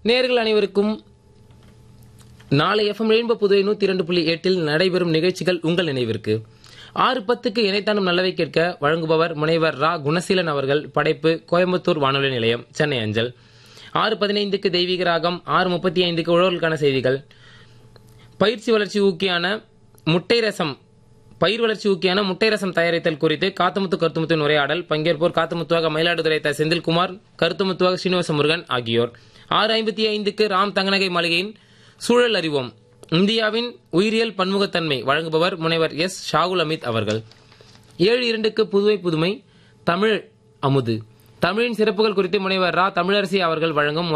நேர்கள் அனைவருக்கும் நாளை எஃப்எம் ரெயின்போ புதுவை நூத்தி இரண்டு புள்ளி எட்டில் நடைபெறும் நிகழ்ச்சிகள் உங்கள் நினைவிற்கு ஆறு பத்துக்கு இணைத்தானும் நல்லவை கேட்க வழங்குபவர் முனைவர் ரா குணசீலன் அவர்கள் படைப்பு கோயம்புத்தூர் வானொலி நிலையம் சென்னை அஞ்சல் ஆறு பதினைந்துக்கு தெய்வீக ராகம் ஆறு முப்பத்தி ஐந்துக்கு உழவர்களுக்கான செய்திகள் பயிற்சி வளர்ச்சி ஊக்கியான முட்டை ரசம் பயிர் வளர்ச்சி ஊக்கியான முட்டை ரசம் தயாரித்தல் குறித்து காத்தமுத்து கருத்துமுத்தின் உரையாடல் பங்கேற்போர் காத்தமுத்துவாக மயிலாடுதுறை த செந்தில்குமார் கருத்துமுத்துவாக ஸ்ரீனிவாச முருகன் ஆகியோர் ஆறு ஐம்பத்தி ஐந்துக்கு ராம் தங்கநகை மாளிகையின் சூழல் அறிவோம் இந்தியாவின் உயிரியல் பன்முகத்தன்மை வழங்குபவர் முனைவர் எஸ் ஷாகுல் அமித் அவர்கள் ஏழு இரண்டுக்கு புதுவை புதுமை தமிழ் அமுது தமிழின் சிறப்புகள் குறித்து முனைவர் ரா தமிழரசி அவர்கள் வழங்கும்